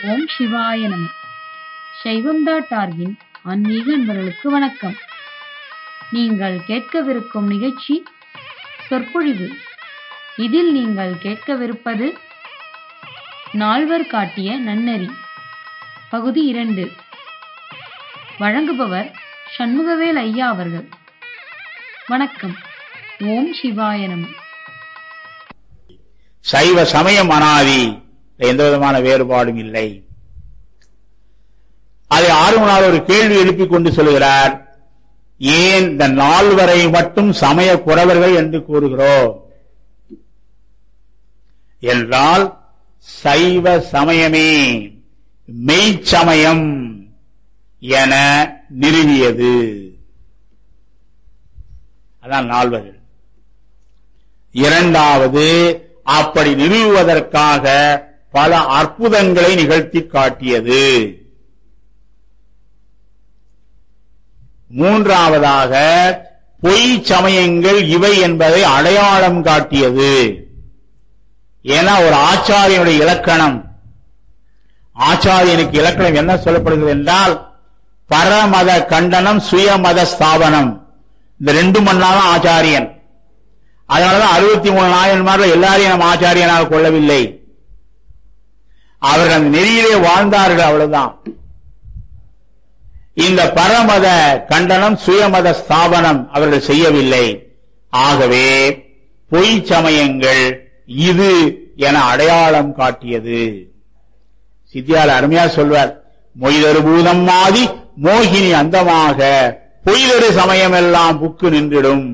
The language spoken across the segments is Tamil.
ஓம் சிவாய நம சைவம் டாட் ஆர்கின் ஆன்மீக அன்பர்களுக்கு வணக்கம் நீங்கள் கேட்கவிருக்கும் நிகழ்ச்சி சொற்பொழிவு இதில் நீங்கள் கேட்கவிருப்பது நால்வர் காட்டிய நன்னெறி பகுதி இரண்டு வழங்குபவர் சண்முகவேல் ஐயா அவர்கள் வணக்கம் ஓம் சிவாய நம சைவ சமயம் அனாதி எந்த விதமான வேறுபாடும் இல்லை அதை ஆர்வனார் ஒரு கேள்வி எழுப்பிக் கொண்டு சொல்கிறார் ஏன் இந்த நால்வரை மட்டும் சமய குறவர்கள் என்று கூறுகிறோம் என்றால் சைவ சமயமே மெய்ச்சமயம் என நிறுவியது அதான் நால்வர்கள் இரண்டாவது அப்படி நிறுவுவதற்காக பல அற்புதங்களை நிகழ்த்தி காட்டியது மூன்றாவதாக பொய் சமயங்கள் இவை என்பதை அடையாளம் காட்டியது ஏன்னா ஒரு ஆச்சாரியனுடைய இலக்கணம் ஆச்சாரியனுக்கு இலக்கணம் என்ன சொல்லப்படுகிறது என்றால் பரமத கண்டனம் சுயமத ஸ்தாபனம் இந்த ரெண்டு மண்ணாலும் ஆச்சாரியன் அதனாலதான் அறுபத்தி மூணு நாயன்மார்கள் எல்லாரையும் நம்ம ஆச்சாரியனாக கொள்ளவில்லை அவர்கள் அந்த நெறியிலே வாழ்ந்தார்கள் அவ்வளவுதான் இந்த பரமத கண்டனம் சுயமத ஸ்தாபனம் அவர்கள் செய்யவில்லை ஆகவே பொய் சமயங்கள் இது என அடையாளம் காட்டியது சித்தியால் அருமையா சொல்வார் மொய்தரு பூதம் மாதி மோகினி அந்தமாக பொய்தரு சமயம் எல்லாம் புக்கு நின்றிடும்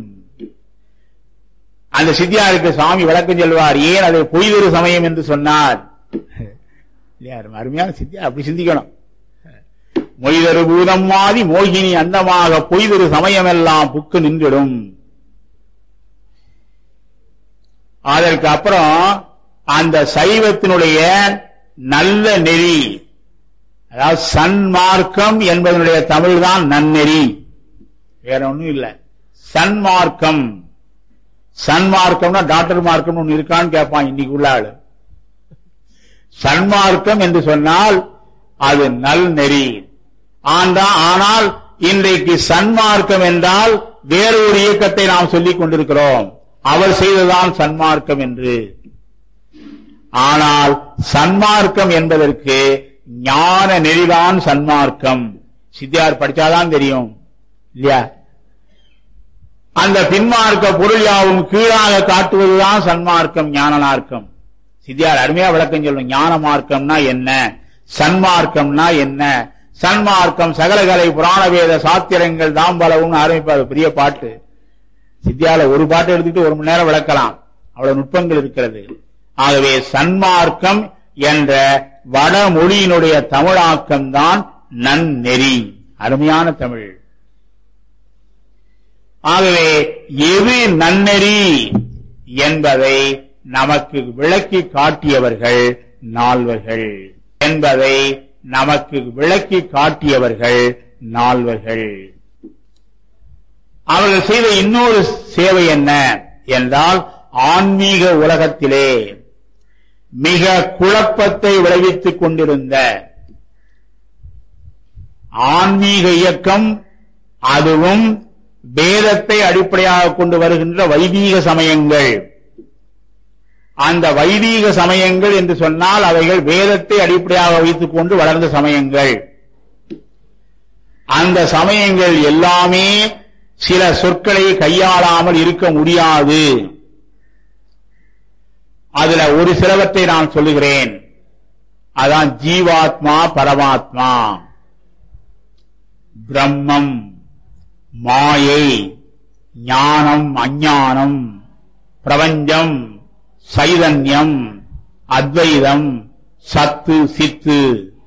அந்த சித்தியாருக்கு சாமி விளக்கம் சொல்வார் ஏன் அதை பொய்தொரு சமயம் என்று சொன்னார் அருமையான சித்தியா அப்படி சிந்திக்கணும் மொய்தரு பூதம் மாதி மோகினி அந்தமாக பொய்தொரு சமயம் எல்லாம் புக்கு நின்றிடும் அதற்கு அப்புறம் அந்த சைவத்தினுடைய நல்ல நெறி அதாவது சன்மார்க்கம் என்பதனுடைய தமிழ் தான் நன்னெறி வேற ஒண்ணும் இல்ல சன்மார்க்கம் சன்மார்க்கம்னா டாக்டர் மார்க்கம் ஒண்ணு இருக்கான்னு கேட்பான் இன்னைக்கு உள்ள ஆளு சன்மார்க்கம் என்று சொன்னால் அது நல் நெறி ஆனால் இன்றைக்கு சன்மார்க்கம் என்றால் வேறு ஒரு இயக்கத்தை நாம் சொல்லிக் கொண்டிருக்கிறோம் அவர் செய்ததான் சன்மார்க்கம் என்று ஆனால் சன்மார்க்கம் என்பதற்கு ஞான நெறிதான் சன்மார்க்கம் சித்தியார் படிச்சாதான் தெரியும் இல்லையா அந்த பின்மார்க்க பொருள் யாவும் கீழாக காட்டுவதுதான் சன்மார்க்கம் ஞானனார்க்கம் சித்தியார் அருமையா விளக்கம் சொல்லும் ஞான மார்க்கம்னா என்ன சன்மார்க்கம்னா என்ன சன்மார்க்கம் சகலகலை புராண வேத சாத்திரங்கள் தாம்பலவும் ஆரம்பிப்பார் பெரிய பாட்டு சித்தியால ஒரு பாட்டு எடுத்துட்டு ஒரு மணி நேரம் விளக்கலாம் அவ்வளவு நுட்பங்கள் இருக்கிறது ஆகவே சன்மார்க்கம் என்ற வடமொழியினுடைய தமிழாக்கம் தான் நன்னெறி அருமையான தமிழ் ஆகவே எது நன்னெறி என்பதை நமக்கு விளக்கி காட்டியவர்கள் நால்வர்கள் என்பதை நமக்கு விளக்கி காட்டியவர்கள் நால்வர்கள் அவர்கள் செய்த இன்னொரு சேவை என்ன என்றால் ஆன்மீக உலகத்திலே மிக குழப்பத்தை விளைவித்துக் கொண்டிருந்த ஆன்மீக இயக்கம் அதுவும் வேதத்தை அடிப்படையாக கொண்டு வருகின்ற வைதீக சமயங்கள் அந்த வைதீக சமயங்கள் என்று சொன்னால் அவைகள் வேதத்தை அடிப்படையாக வைத்துக் கொண்டு வளர்ந்த சமயங்கள் அந்த சமயங்கள் எல்லாமே சில சொற்களை கையாளாமல் இருக்க முடியாது அதுல ஒரு சிலவற்றை நான் சொல்லுகிறேன் அதான் ஜீவாத்மா பரமாத்மா பிரம்மம் மாயை ஞானம் அஞ்ஞானம் பிரபஞ்சம் சைதன்யம் அத்வைதம் சத்து சித்து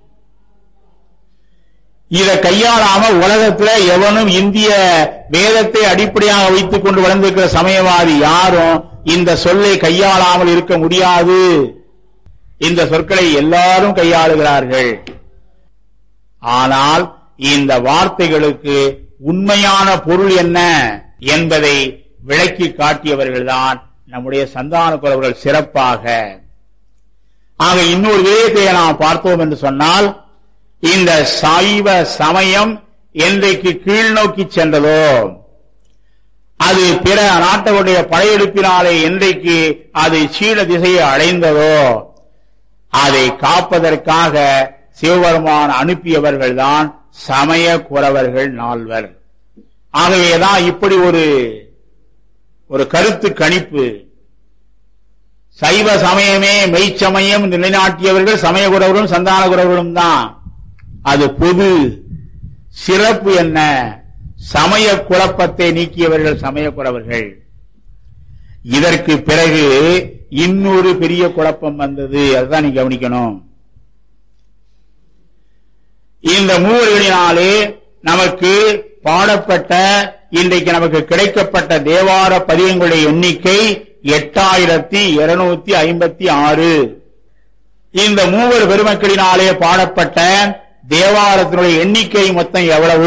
இத கையாளாம உலகத்துல எவனும் இந்திய வேதத்தை அடிப்படையாக வைத்துக் கொண்டு வளர்ந்திருக்கிற சமயவாதி யாரும் இந்த சொல்லை கையாளாமல் இருக்க முடியாது இந்த சொற்களை எல்லாரும் கையாளுகிறார்கள் ஆனால் இந்த வார்த்தைகளுக்கு உண்மையான பொருள் என்ன என்பதை விளக்கி காட்டியவர்கள்தான் நம்முடைய சந்தான குறவர்கள் சிறப்பாக ஆக இன்னொரு விதயத்தை நாம் பார்த்தோம் என்று சொன்னால் இந்த சைவ சமயம் என்றைக்கு கீழ்நோக்கி சென்றதோ அது பிற நாட்டவருடைய படையெடுப்பினாலே என்றைக்கு அது சீன திசையை அடைந்ததோ அதை காப்பதற்காக சிவபெருமான் அனுப்பியவர்கள் தான் சமய குறவர்கள் நால்வர் ஆகவேதான் இப்படி ஒரு ஒரு கருத்து கணிப்பு சைவ சமயமே மெய்ச்சமயம் நிலைநாட்டியவர்கள் சமய குறவர்களும் சந்தான குறவர்களும் தான் அது பொது சிறப்பு என்ன சமய குழப்பத்தை நீக்கியவர்கள் சமய குறவர்கள் இதற்கு பிறகு இன்னொரு பெரிய குழப்பம் வந்தது அதுதான் நீ கவனிக்கணும் இந்த மூவர்களினாலே நமக்கு பாடப்பட்ட இன்றைக்கு நமக்கு கிடைக்கப்பட்ட தேவார பதியங்களுடைய எண்ணிக்கை எட்டாயிரத்தி இருநூத்தி ஐம்பத்தி ஆறு இந்த மூவர் பெருமக்களினாலே பாடப்பட்ட தேவாரத்தினுடைய எண்ணிக்கை மொத்தம் எவ்வளவு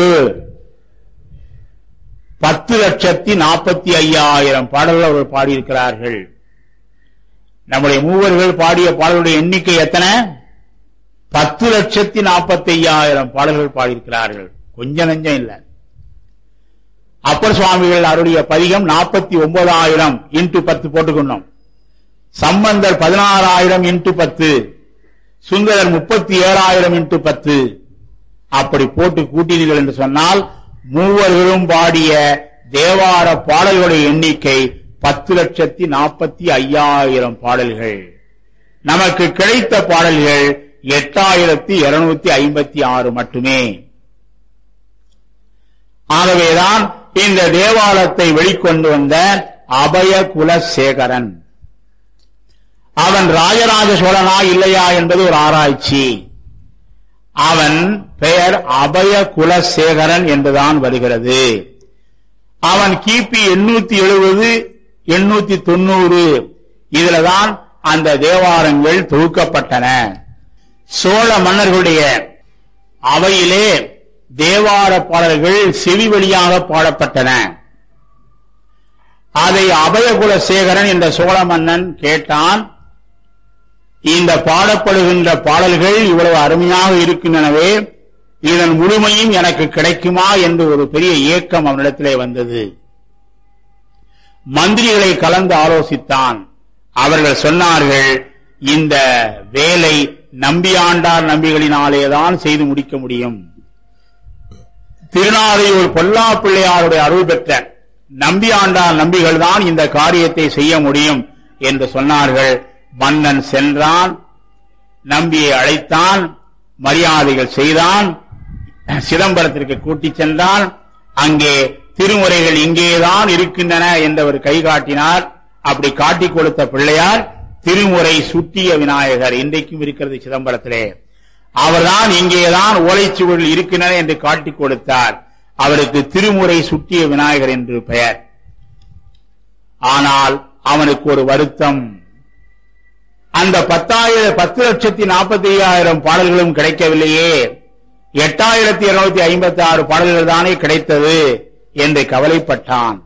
பத்து லட்சத்தி நாற்பத்தி ஐயாயிரம் பாடல்கள் அவர்கள் பாடியிருக்கிறார்கள் நம்முடைய மூவர்கள் பாடிய பாடல்களுடைய எண்ணிக்கை எத்தனை பத்து லட்சத்தி நாற்பத்தி ஐயாயிரம் பாடல்கள் பாடியிருக்கிறார்கள் கொஞ்சம் நஞ்சம் இல்ல அப்பர் சுவாமிகள் அவருடைய பதிகம் நாற்பத்தி ஒன்பதாயிரம் இன்ட்டு பத்து போட்டுக்கணும் சம்பந்தர் பதினாறாயிரம் இன்ட்டு பத்து சுந்தரர் முப்பத்தி ஏழாயிரம் இன்ட்டு பத்து அப்படி போட்டு கூட்டினீர்கள் என்று சொன்னால் மூவர்களும் பாடிய தேவார பாடல்களுடைய எண்ணிக்கை பத்து லட்சத்தி நாற்பத்தி ஐயாயிரம் பாடல்கள் நமக்கு கிடைத்த பாடல்கள் எட்டாயிரத்தி இருநூத்தி ஐம்பத்தி ஆறு மட்டுமே ஆகவேதான் இந்த தேவாலயத்தை வெளிக்கொண்டு வந்த அபய குலசேகரன் அவன் ராஜராஜ சோழனா இல்லையா என்பது ஒரு ஆராய்ச்சி அவன் பெயர் அபய குலசேகரன் என்றுதான் வருகிறது அவன் கிபி எண்ணூத்தி எழுபது எண்ணூத்தி தொண்ணூறு இதுலதான் அந்த தேவாரங்கள் தொகுக்கப்பட்டன சோழ மன்னர்களுடைய அவையிலே தேவார பாடல்கள் செவி வழியாக பாடப்பட்டன அதை அபயகுல சேகரன் என்ற சோழ மன்னன் கேட்டான் இந்த பாடப்படுகின்ற பாடல்கள் இவ்வளவு அருமையாக இருக்கின்றனவே இதன் முழுமையும் எனக்கு கிடைக்குமா என்று ஒரு பெரிய ஏக்கம் அவனிடத்திலே வந்தது மந்திரிகளை கலந்து ஆலோசித்தான் அவர்கள் சொன்னார்கள் இந்த வேலை நம்பியாண்டார் நம்பிகளினாலேதான் செய்து முடிக்க முடியும் திருநாரையூர் பொல்லா பிள்ளையாருடைய அருள் பெற்ற நம்பியாண்டார் நம்பிகள் தான் இந்த காரியத்தை செய்ய முடியும் என்று சொன்னார்கள் மன்னன் சென்றான் நம்பியை அழைத்தான் மரியாதைகள் செய்தான் சிதம்பரத்திற்கு கூட்டிச் சென்றான் அங்கே திருமுறைகள் இங்கேதான் இருக்கின்றன என்றவர் கை காட்டினார் அப்படி காட்டிக் கொடுத்த பிள்ளையார் திருமுறை சுட்டிய விநாயகர் இன்றைக்கும் இருக்கிறது சிதம்பரத்திலே அவர்தான் இங்கேதான் ஓலைச்சுவடில் இருக்கின்றன என்று காட்டிக் கொடுத்தார் அவருக்கு திருமுறை சுட்டிய விநாயகர் என்று பெயர் ஆனால் அவனுக்கு ஒரு வருத்தம் அந்த பத்தாயிரம் பத்து லட்சத்தி நாற்பத்தி ஐயாயிரம் பாடல்களும் கிடைக்கவில்லையே எட்டாயிரத்தி இருநூத்தி ஐம்பத்தி ஆறு பாடல்கள் தானே கிடைத்தது என்று கவலைப்பட்டான்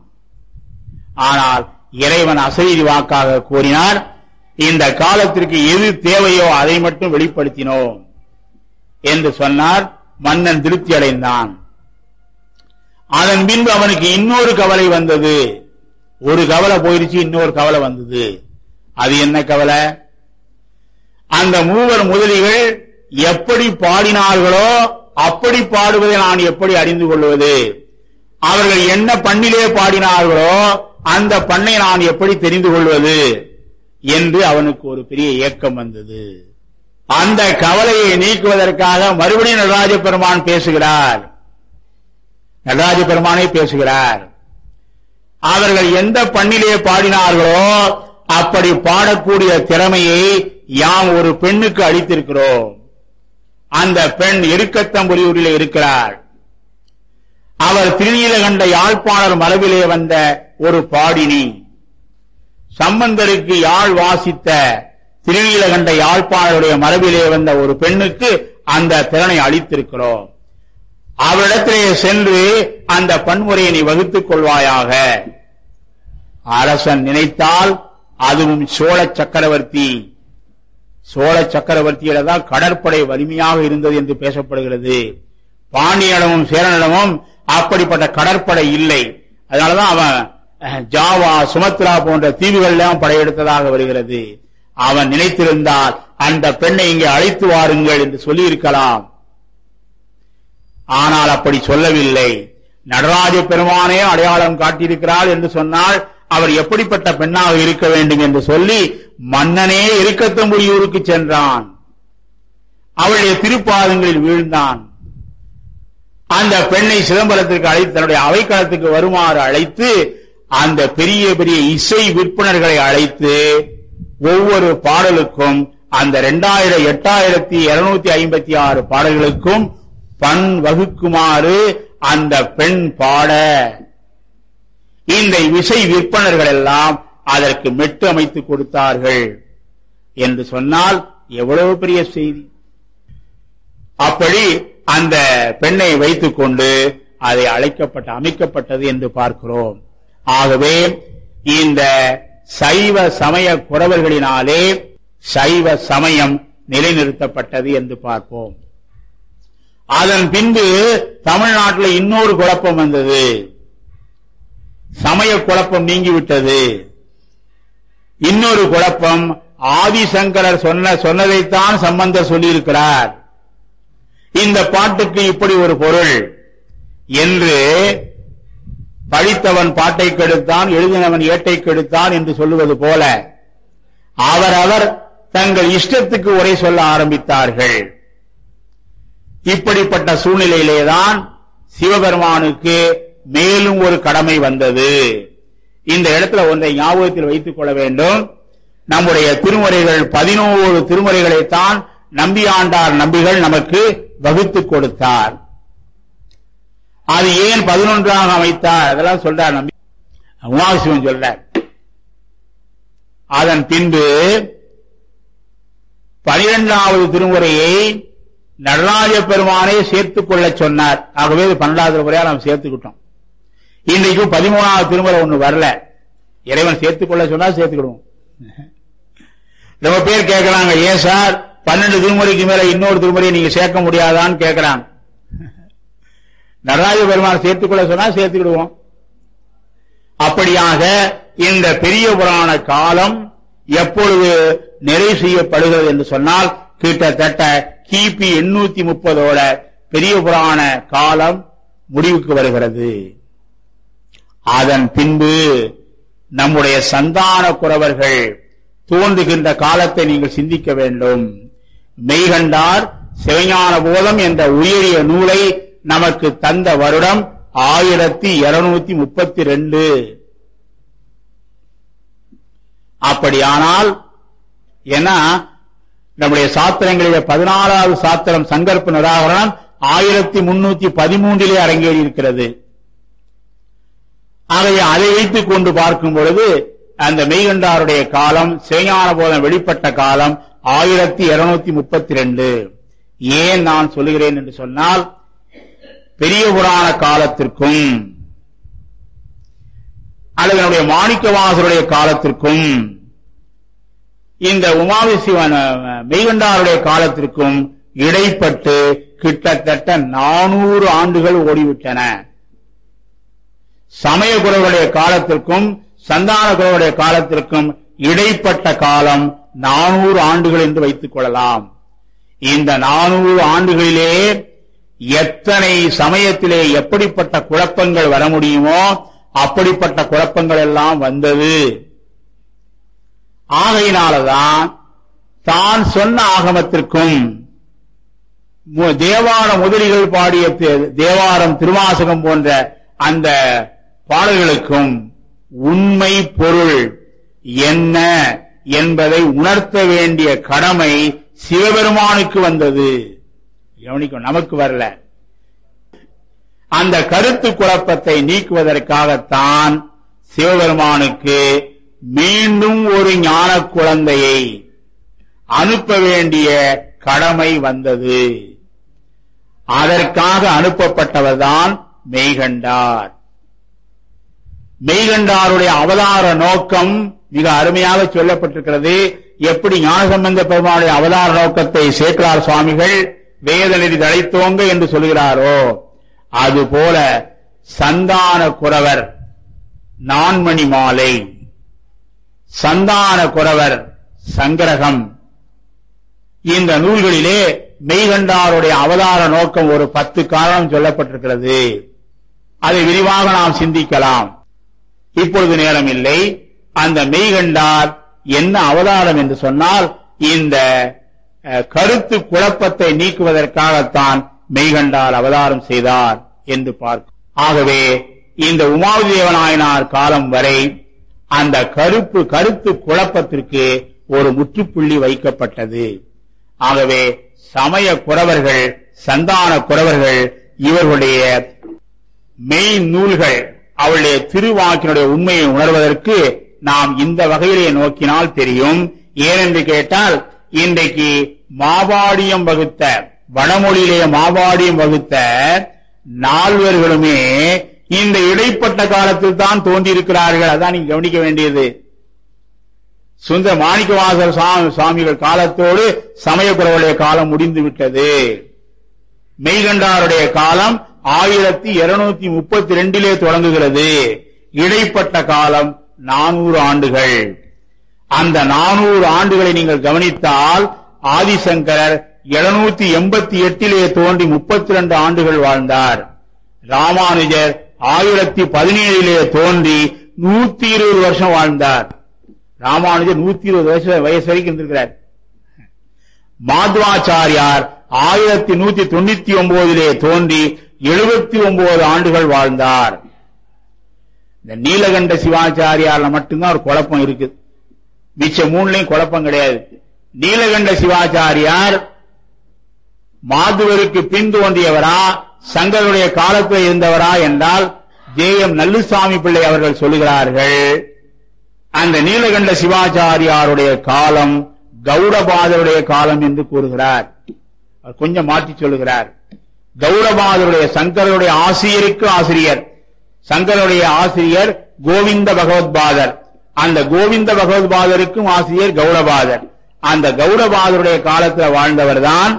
ஆனால் இறைவன் அசைதி வாக்காக கூறினார் இந்த காலத்திற்கு எது தேவையோ அதை மட்டும் வெளிப்படுத்தினோம் என்று சொன்னார் மன்னன் திருப்தி அடைந்தான் அதன் பின்பு அவனுக்கு இன்னொரு கவலை வந்தது ஒரு கவலை போயிருச்சு இன்னொரு கவலை வந்தது அது என்ன கவலை அந்த மூவர் முதலிகள் எப்படி பாடினார்களோ அப்படி பாடுவதை நான் எப்படி அறிந்து கொள்வது அவர்கள் என்ன பண்ணிலே பாடினார்களோ அந்த பண்ணை நான் எப்படி தெரிந்து கொள்வது என்று அவனுக்கு ஒரு பெரிய ஏக்கம் வந்தது அந்த கவலையை நீக்குவதற்காக மறுபடியும் நடராஜ பெருமான் பேசுகிறார் நடராஜ பெருமானே பேசுகிறார் அவர்கள் எந்த பண்ணிலே பாடினார்களோ அப்படி பாடக்கூடிய திறமையை யாம் ஒரு பெண்ணுக்கு அளித்திருக்கிறோம் அந்த பெண் எருக்கத்தம்புரியூரில் இருக்கிறார் அவர் திருநீலகண்ட யாழ்ப்பாணர் மரபிலே வந்த ஒரு பாடினி சம்பந்தருக்கு யாழ் வாசித்த திருநீலகண்ட யாழ்ப்பாணருடைய மரபிலே வந்த ஒரு பெண்ணுக்கு அந்த திறனை அளித்திருக்கிறோம் அவரிடத்திலே சென்று அந்த பன்முறையை நீ வகுத்துக் கொள்வாயாக அரசன் நினைத்தால் அதுவும் சோழ சக்கரவர்த்தி சோழ சக்கரவர்த்தியில தான் கடற்படை வலிமையாக இருந்தது என்று பேசப்படுகிறது பாண்டியனிடமும் சேரனிடமும் அப்படிப்பட்ட கடற்படை இல்லை அதனாலதான் அவன் அஹ், ஜாவா சுமத்ரா போன்ற தீவுகள் எல்லாம் படையெடுத்ததாக வருகிறது அவன் நினைத்திருந்தால் அந்த பெண்ணை இங்கே அழைத்து வாருங்கள் என்று சொல்லியிருக்கலாம் ஆனால் அப்படி சொல்லவில்லை நடராஜ பெருமானே அடையாளம் காட்டியிருக்கிறாள் என்று சொன்னால் அவர் எப்படிப்பட்ட பெண்ணாக இருக்க வேண்டும் என்று சொல்லி மன்னனே இருக்கத்தம்புரியூருக்கு சென்றான் அவளுடைய திருப்பாதங்களில் வீழ்ந்தான் அந்த பெண்ணை சிதம்பரத்திற்கு அழைத்து தன்னுடைய அவைக்களத்துக்கு வருமாறு அழைத்து அந்த பெரிய பெரிய இசை விற்பனர்களை அழைத்து ஒவ்வொரு பாடலுக்கும் அந்த இரண்டாயிரம் எட்டாயிரத்தி இருநூத்தி ஐம்பத்தி ஆறு பாடல்களுக்கும் பண் வகுக்குமாறு அந்த பெண் பாட இந்த இசை விற்பனர்கள் எல்லாம் அதற்கு மெட்டு அமைத்து கொடுத்தார்கள் என்று சொன்னால் எவ்வளவு பெரிய செய்தி அப்படி அந்த பெண்ணை வைத்துக் கொண்டு அதை அழைக்கப்பட்ட அமைக்கப்பட்டது என்று பார்க்கிறோம் ஆகவே இந்த சைவ சமய குறவர்களினாலே சைவ சமயம் நிலைநிறுத்தப்பட்டது என்று பார்ப்போம் அதன் பின்பு தமிழ்நாட்டில் இன்னொரு குழப்பம் வந்தது சமய குழப்பம் நீங்கிவிட்டது இன்னொரு குழப்பம் ஆதிசங்கரர் சொன்ன சொன்னதைத்தான் சம்பந்தர் சொல்லியிருக்கிறார் இந்த பாட்டுக்கு இப்படி ஒரு பொருள் என்று படித்தவன் பாட்டை கெடுத்தான் எழுதினவன் ஏட்டை கெடுத்தான் என்று சொல்லுவது போல அவரவர் தங்கள் இஷ்டத்துக்கு உரை சொல்ல ஆரம்பித்தார்கள் இப்படிப்பட்ட சூழ்நிலையிலேதான் சிவபெருமானுக்கு மேலும் ஒரு கடமை வந்தது இந்த இடத்துல ஒன்றை ஞாபகத்தில் வைத்துக் கொள்ள வேண்டும் நம்முடைய திருமுறைகள் பதினோரு திருமுறைகளைத்தான் நம்பியாண்டார் நம்பிகள் நமக்கு வகுத்துக் கொடுத்தார் அது ஏன் பதினொன்றாக அமைத்தார் அதெல்லாம் சொல்றார் நம்பி உமாசிவன் சொல்றார் அதன் பின்பு பனிரெண்டாவது திருமுறையை நடராஜ பெருமானே சேர்த்துக் கொள்ள சொன்னார் ஆகவே இது பன்னெண்டாவது முறையா நாம் சேர்த்துக்கிட்டோம் இன்றைக்கு பதிமூணாவது திருமுறை ஒண்ணு வரல இறைவன் சேர்த்துக் கொள்ள சொன்னா சேர்த்துக்கிடுவோம் ரொம்ப பேர் கேட்கறாங்க ஏன் சார் பன்னெண்டு திருமுறைக்கு மேல இன்னொரு திருமுறையை நீங்க சேர்க்க முடியாதான்னு கேட்கறாங்க நடராஜ பெருமான் சேர்த்துக்கொள்ள சொன்னா சேர்த்துக்கிடுவோம் அப்படியாக இந்த பெரிய புராண காலம் எப்பொழுது நிறைவு செய்யப்படுகிறது என்று சொன்னால் கிட்டத்தட்ட கிபி எண்ணூத்தி முப்பதோட பெரிய புராண காலம் முடிவுக்கு வருகிறது அதன் பின்பு நம்முடைய சந்தான குறவர்கள் தோன்றுகின்ற காலத்தை நீங்கள் சிந்திக்க வேண்டும் மெய்கண்டார் சிவஞான போதம் என்ற உயரிய நூலை நமக்கு தந்த வருடம் ஆயிரத்தி இருநூத்தி முப்பத்தி ரெண்டு அப்படியானால் ஏன்னா நம்முடைய சாத்திரங்களிலே பதினாலாவது சாத்திரம் சங்கற்ப நிராகரணம் ஆயிரத்தி முன்னூத்தி பதிமூன்றிலே அரங்கேறி இருக்கிறது ஆகவே அதை வைத்துக் கொண்டு பார்க்கும் பொழுது அந்த மெய்கண்டாருடைய காலம் சிவஞான போதம் வெளிப்பட்ட காலம் ஆயிரத்தி இருநூத்தி முப்பத்தி ரெண்டு ஏன் நான் சொல்லுகிறேன் என்று சொன்னால் பெரிய புராண காலத்திற்கும் அல்லது என்னுடைய மாணிக்கவாசருடைய காலத்திற்கும் இந்த உமாவிசிவன் மெய்கண்டாருடைய காலத்திற்கும் இடைப்பட்டு கிட்டத்தட்ட நானூறு ஆண்டுகள் ஓடிவிட்டன சமய குருவுடைய காலத்திற்கும் சந்தான குருவுடைய காலத்திற்கும் இடைப்பட்ட காலம் நானூறு ஆண்டுகள் என்று வைத்துக் கொள்ளலாம் இந்த நானூறு ஆண்டுகளிலே எத்தனை சமயத்திலே எப்படிப்பட்ட குழப்பங்கள் வர முடியுமோ அப்படிப்பட்ட குழப்பங்கள் எல்லாம் வந்தது ஆகையினாலதான் தான் சொன்ன ஆகமத்திற்கும் மு- தேவார முதலிகள் பாடிய தே- தேவாரம் திருவாசகம் போன்ற அந்த பாடல்களுக்கும் உண்மை பொருள் என்ன என்பதை உணர்த்த வேண்டிய கடமை சிவபெருமானுக்கு வந்தது கவனிக்கும் நமக்கு வரல அந்த கருத்து குழப்பத்தை நீக்குவதற்காகத்தான் சிவபெருமானுக்கு மீண்டும் ஒரு ஞான குழந்தையை அனுப்ப வேண்டிய கடமை வந்தது அதற்காக அனுப்பப்பட்டவர்தான் மெய்கண்டார் மெய்கண்டாருடைய அவதார நோக்கம் மிக அருமையாக சொல்லப்பட்டிருக்கிறது எப்படி ஞானசம்பந்த பெருமானுடைய அவதார நோக்கத்தை சேக்கலார் சுவாமிகள் வேதநெறி தழைத்தோங்க என்று சொல்கிறாரோ அதுபோல சந்தான குறவர் நான்மணி மாலை சந்தான குறவர் சங்கரகம் இந்த நூல்களிலே மெய்கண்டாருடைய அவதார நோக்கம் ஒரு பத்து காரணம் சொல்லப்பட்டிருக்கிறது அதை விரிவாக நாம் சிந்திக்கலாம் இப்பொழுது நேரம் இல்லை அந்த மெய்கண்டார் என்ன அவதாரம் என்று சொன்னால் இந்த அஹ், கருத்து குழப்பத்தை நீக்குவதற்காகத்தான் மெய்கண்டார் அவதாரம் செய்தார் என்று பார்க்கும் ஆகவே இந்த உமாதேவநாயனார் காலம் வரை அந்த கருப்பு கருத்து குழப்பத்திற்கு ஒரு முற்றுப்புள்ளி வைக்கப்பட்டது ஆகவே சமய குறவர்கள் சந்தான குறவர்கள் இவர்களுடைய மெய் நூல்கள் அவளுடைய திருவாக்கினுடைய உண்மையை உணர்வதற்கு நாம் இந்த வகையிலே நோக்கினால் தெரியும் ஏனென்று கேட்டால் இன்றைக்கு மாவாடியம் வகுத்த வடமொழியிலே மாவாடியம் வகுத்த நால்வர்களுமே இந்த இடைப்பட்ட காலத்தில் தான் தோன்றியிருக்கிறார்கள் அதான் நீங்க கவனிக்க வேண்டியது சுந்தர மாணிக்கவாசர் சுவா- சுவாமிகள் காலத்தோடு சமயக்குறவுடைய காலம் முடிந்து விட்டது மெய்கண்டாருடைய காலம் ஆயிரத்தி இருநூத்தி முப்பத்தி ரெண்டிலே தொடங்குகிறது இடைப்பட்ட காலம் நானூறு ஆண்டுகள் அந்த நானூறு ஆண்டுகளை நீங்கள் கவனித்தால் ஆதிசங்கரர் எழுநூத்தி எண்பத்தி எட்டிலே தோன்றி முப்பத்தி ரெண்டு ஆண்டுகள் வாழ்ந்தார் ராமானுஜர் ஆயிரத்தி பதினேழிலே தோன்றி நூத்தி இருபது வருஷம் வாழ்ந்தார் ராமானுஜர் நூத்தி இருபது வயசு வயசு வரைக்கும் இருந்திருக்கிறார் மாத்வாச்சாரியார் ஆயிரத்தி நூத்தி தொண்ணூத்தி ஒன்பதிலே தோன்றி எழுபத்தி ஒன்பது ஆண்டுகள் வாழ்ந்தார் இந்த நீலகண்ட சிவாச்சாரியார்ல மட்டும்தான் ஒரு குழப்பம் இருக்கு மிச்ச மூணுலயும் குழப்பம் கிடையாது நீலகண்ட சிவாச்சாரியார் மாதுவருக்கு பின் தோன்றியவரா சங்கருடைய காலத்தில் இருந்தவரா என்றால் ஜே எம் நல்லுசாமி பிள்ளை அவர்கள் சொல்லுகிறார்கள் அந்த நீலகண்ட சிவாச்சாரியாருடைய காலம் கௌடபாதருடைய காலம் என்று கூறுகிறார் அவர் கொஞ்சம் மாற்றி சொல்லுகிறார் கௌடபாதருடைய சங்கருடைய ஆசிரியருக்கு ஆசிரியர் சங்கருடைய ஆசிரியர் கோவிந்த பகவத்பாதர் அந்த கோவிந்த பகவத்பாதருக்கும் ஆசிரியர் கௌடபாதர் அந்த கௌடபாதருடைய காலத்தில் வாழ்ந்தவர்தான்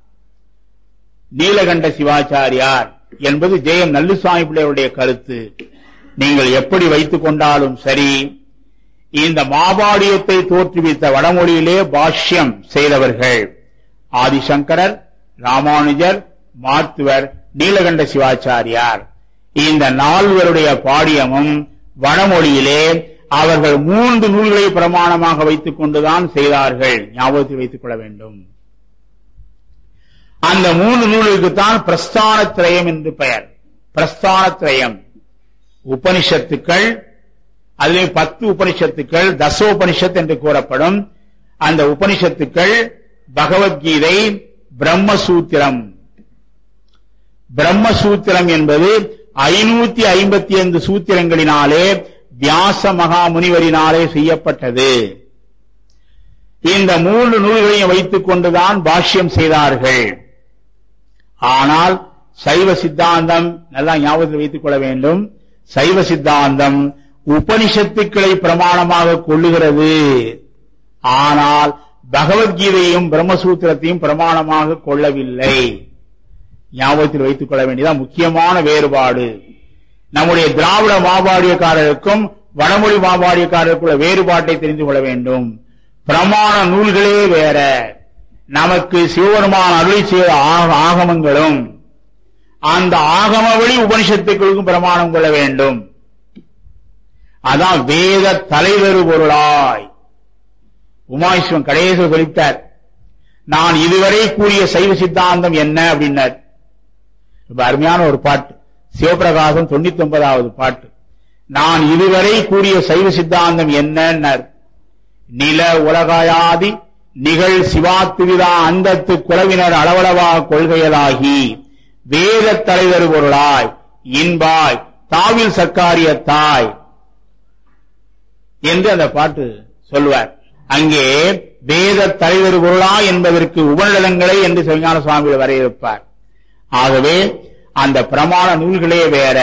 நீலகண்ட சிவாச்சாரியார் என்பது ஜெயம் நல்லுசாமி பிள்ளையுடைய கருத்து நீங்கள் எப்படி வைத்துக் கொண்டாலும் சரி இந்த மாபாடியத்தை தோற்றுவித்த வடமொழியிலே பாஷ்யம் செய்தவர்கள் ஆதிசங்கரர் ராமானுஜர் மாத்துவர் நீலகண்ட சிவாச்சாரியார் இந்த நால்வருடைய பாடியமும் வடமொழியிலே அவர்கள் மூன்று நூல்களை பிரமாணமாக வைத்துக் கொண்டுதான் செய்தார்கள் ஞாபகத்தில் வைத்துக் கொள்ள வேண்டும் அந்த மூன்று நூலுக்குத்தான் பிரஸ்தானத்திரயம் என்று பெயர் பிரஸ்தானத்திரயம் உபனிஷத்துக்கள் அதிலே பத்து உபனிஷத்துக்கள் தசோபனிஷத் என்று கூறப்படும் அந்த உபனிஷத்துக்கள் பகவத்கீதை பிரம்மசூத்திரம் பிரம்மசூத்திரம் என்பது ஐநூத்தி ஐம்பத்தி ஐந்து சூத்திரங்களினாலே வியாச மகா முனிவரினாலே செய்யப்பட்டது இந்த மூன்று நூல்களையும் வைத்துக் கொண்டுதான் பாஷ்யம் செய்தார்கள் ஆனால் சைவ சித்தாந்தம் நல்லா ஞாபகத்தில் வைத்துக் கொள்ள வேண்டும் சைவ சித்தாந்தம் உபனிஷத்துக்களை பிரமாணமாக கொள்ளுகிறது ஆனால் பகவத்கீதையும் பிரம்மசூத்திரத்தையும் பிரமாணமாக கொள்ளவில்லை ஞாபகத்தில் வைத்துக் கொள்ள வேண்டியதான் முக்கியமான வேறுபாடு நம்முடைய திராவிட மாபாடியக்காரருக்கும் வடமொழி மாபாடியக்காரருக்குள்ள வேறுபாட்டை தெரிந்து கொள்ள வேண்டும் பிரமாண நூல்களே வேற நமக்கு சிவபெருமான அருளை செய்த ஆக- ஆகமங்களும் அந்த ஆகம வழி உபனிஷத்துக்களுக்கும் பிரமாணம் கொள்ள வேண்டும் அதான் வேத தலைவரு பொருளாய் உமாயிஸ்வன் கடைசியில் சொல்லிட்டார் நான் இதுவரை கூறிய சைவ சித்தாந்தம் என்ன அப்படின்னார் ரொம்ப அருமையான ஒரு பாட்டு சிவபிரகாசம் தொண்ணூத்தி ஒன்பதாவது பாட்டு நான் இதுவரை கூறிய சைவ சித்தாந்தம் என்னன்னார் நில உலகாயாதி நிகழ் சிவாத்துவிதா அந்தத்து குலவினர் அளவளவா கொள்கையலாகி வேத தலைவர் பொருளாய் இன்பாய் தாவில் சர்க்காரியத்தாய் என்று அந்த பாட்டு சொல்லுவார் அங்கே வேத தலைவர் பொருளா என்பதற்கு உபநிடதங்களை என்று சிவஞான சுவாமிகள் வரையறுப்பார் ஆகவே அந்த பிரமாண நூல்களே வேற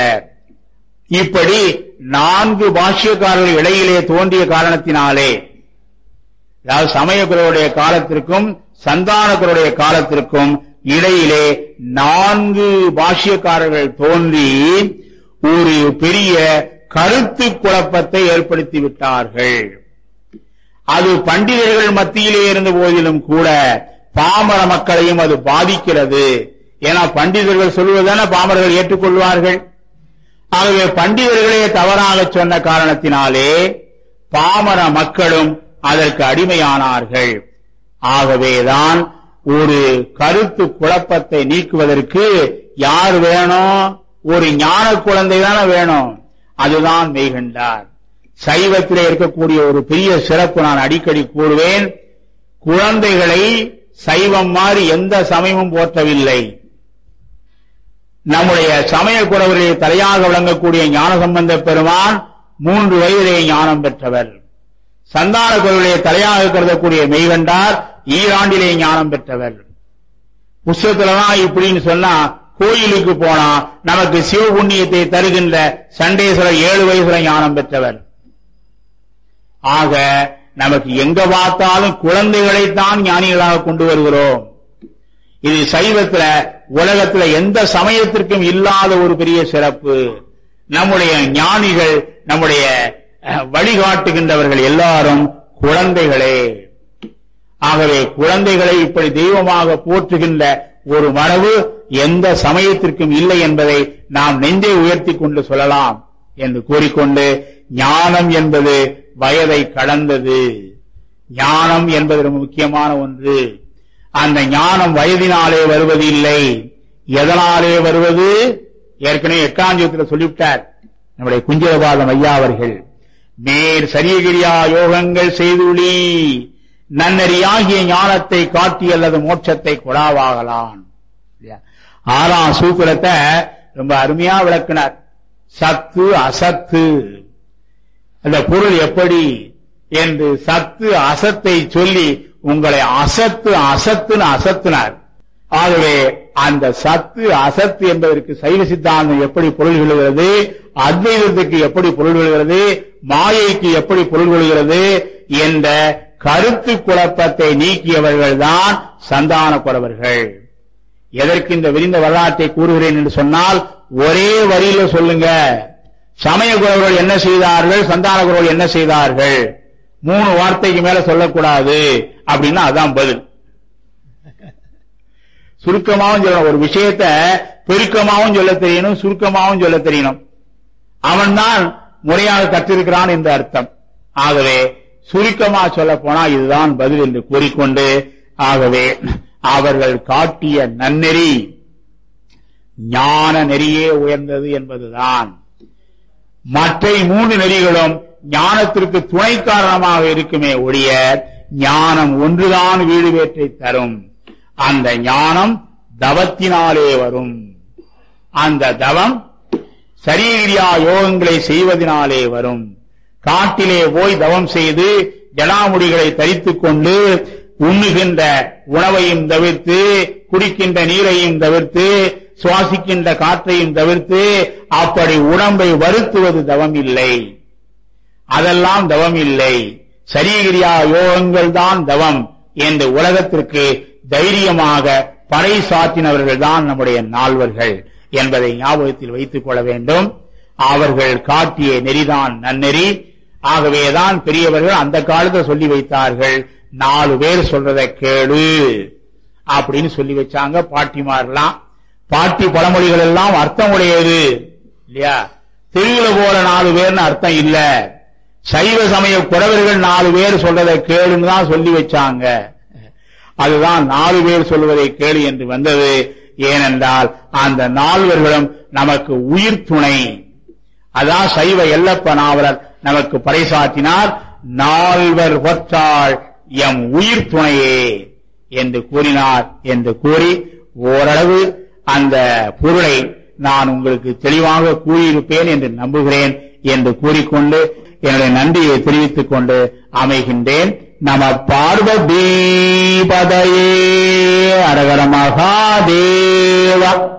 இப்படி நான்கு பாஷ்யக்காரர்கள் இடையிலே தோன்றிய காரணத்தினாலே அதாவது சமயக்குறவுடைய காலத்திற்கும் சந்தானக்குறவுடைய காலத்திற்கும் இடையிலே நான்கு பாஷ்யக்காரர்கள் தோன்றி ஒரு பெரிய கருத்து குழப்பத்தை ஏற்படுத்தி விட்டார்கள் அது பண்டிதர்கள் மத்தியிலே இருந்த போதிலும் கூட பாமர மக்களையும் அது பாதிக்கிறது ஏன்னா பண்டிதர்கள் சொல்வதான பாமரர்கள் ஏற்றுக்கொள்வார்கள் ஆகவே பண்டிதர்களே தவறாக சொன்ன காரணத்தினாலே பாமர மக்களும் அதற்கு அடிமையானார்கள் ஆகவேதான் ஒரு கருத்து குழப்பத்தை நீக்குவதற்கு யார் வேணும் ஒரு ஞான குழந்தை தானே வேணும் அதுதான் மெய்கண்டார் சைவத்திலே இருக்கக்கூடிய ஒரு பெரிய சிறப்பு நான் அடிக்கடி கூறுவேன் குழந்தைகளை சைவம் மாதிரி எந்த சமயமும் போற்றவில்லை நம்முடைய சமய குறவரை தலையாக விளங்கக்கூடிய ஞானசம்பந்த பெருமான் மூன்று வயதிலே ஞானம் பெற்றவர் சந்தான குறவருடைய தலையாக கருதக்கூடிய மெய்கண்டார் ஈராண்டிலே ஞானம் பெற்றவர் புஸ்தகத்துலதான் இப்படின்னு சொன்னா கோயிலுக்கு போனா நமக்கு சிவ புண்ணியத்தை தருகின்ற சண்டேஸ்வரர் ஏழு வயசுல ஞானம் பெற்றவர் ஆக நமக்கு எங்க பார்த்தாலும் குழந்தைகளைத்தான் ஞானிகளாக கொண்டு வருகிறோம் இது சைவத்துல உலகத்துல எந்த சமயத்திற்கும் இல்லாத ஒரு பெரிய சிறப்பு நம்முடைய ஞானிகள் நம்முடைய அஹ், வழிகாட்டுகின்றவர்கள் எல்லாரும் குழந்தைகளே ஆகவே குழந்தைகளை இப்படி தெய்வமாக போற்றுகின்ற ஒரு மரபு எந்த சமயத்திற்கும் இல்லை என்பதை நாம் நெஞ்சை உயர்த்தி கொண்டு சொல்லலாம் என்று கூறிக்கொண்டு ஞானம் என்பது வயதை கடந்தது ஞானம் என்பது ரொம்ப முக்கியமான ஒன்று அந்த ஞானம் வயதினாலே வருவது இல்லை எதனாலே வருவது ஏற்கனவே எட்டாஞ்சத்தில் சொல்லிவிட்டார் நம்முடைய குஞ்சரபாதம் ஐயா அவர்கள் மேற் சரியகிரியா யோகங்கள் செய்துளி நன்னறியாகிய ஞானத்தை காட்டி அல்லது மோட்சத்தை கொடாவாகலான் இல்லையா? ஆறாம் சூத்திரத்தை ரொம்ப அருமையா விளக்கினார் சத்து அசத்து அந்த பொருள் எப்படி என்று சத்து அசத்தை சொல்லி உங்களை அசத்து அசத்துன்னு அசத்தினார் ஆகவே அந்த சத்து அசத்து என்பதற்கு சைவ சித்தாந்தம் எப்படி பொருள் கொள்கிறது அத்வைதத்துக்கு எப்படி பொருள் கொள்கிறது மாயைக்கு எப்படி பொருள் கொள்கிறது என்ற கருத்து குழப்பத்தை நீக்கியவர்கள் தான் சந்தான குறவர்கள் எதற்கு இந்த விரிந்த வரலாற்றை கூறுகிறேன் என்று சொன்னால் ஒரே வரியில சொல்லுங்க சமய குறவர்கள் என்ன செய்தார்கள் சந்தான குறவர்கள் என்ன செய்தார்கள் மூணு வார்த்தைக்கு மேல சொல்லக்கூடாது அப்படின்னா அதான் பதில் சுருக்கமாவும் சொல்லணும் ஒரு விஷயத்த பெருக்கமாவும் சொல்ல தெரியணும் சுருக்கமாவும் சொல்ல தெரியணும் அவன்தான் முறையாக கற்றிருக்கிறான் என்று அர்த்தம் ஆகவே சுருக்கமா சொல்ல போனா இதுதான் பதில் என்று கூறிக்கொண்டு ஆகவே அவர்கள் காட்டிய நன்னெறி ஞான நெறியே உயர்ந்தது என்பதுதான் மற்ற மூன்று நெறிகளும் ஞானத்திற்கு துணை காரணமாக இருக்குமே ஒழிய ஞானம் ஒன்றுதான் வீடு வேற்றை தரும் அந்த ஞானம் தவத்தினாலே வரும் அந்த தவம் சரீரியா யோகங்களை செய்வதனாலே வரும் காட்டிலே போய் தவம் செய்து ஜடாமுடிகளை தரித்துக் கொண்டு உண்ணுகின்ற உணவையும் தவிர்த்து குடிக்கின்ற நீரையும் தவிர்த்து சுவாசிக்கின்ற காற்றையும் தவிர்த்து அப்படி உடம்பை வருத்துவது தவம் இல்லை அதெல்லாம் தவம் இல்லை சரீரியா யோகங்கள் தான் தவம் என்று உலகத்திற்கு தைரியமாக பறை சாற்றினவர்கள் தான் நம்முடைய நால்வர்கள் என்பதை ஞாபகத்தில் வைத்துக் கொள்ள வேண்டும் அவர்கள் காட்டிய நெறிதான் நன்னெறி ஆகவேதான் பெரியவர்கள் அந்த காலத்துல சொல்லி வைத்தார்கள் நாலு பேர் சொல்றதை கேளு அப்படின்னு சொல்லி வச்சாங்க பாட்டிமாரெல்லாம் பாட்டி பழமொழிகள் எல்லாம் அர்த்தம் உடையது இல்லையா தெருவுல போற நாலு பேர்னு அர்த்தம் இல்ல சைவ சமய குறவர்கள் நாலு பேர் சொல்றதை கேளுன்னு தான் சொல்லி வச்சாங்க அதுதான் நாலு பேர் சொல்வதை கேளு என்று வந்தது ஏனென்றால் அந்த நால்வர்களும் நமக்கு உயிர் துணை அதான் சைவ எல்லப்ப நாவலர் நமக்கு பறைசாற்றினார் நால்வர் ஒற்றாள் எம் உயிர் துணையே என்று கூறினார் என்று கூறி ஓரளவு அந்த பொருளை நான் உங்களுக்கு தெளிவாக கூறியிருப்பேன் என்று நம்புகிறேன் என்று கூறிக்கொண்டு என்னுடைய நன்றியை தெரிவித்துக் கொண்டு அமைகின்றேன் நம பார்வதீபதையே அரகர மகாதேவ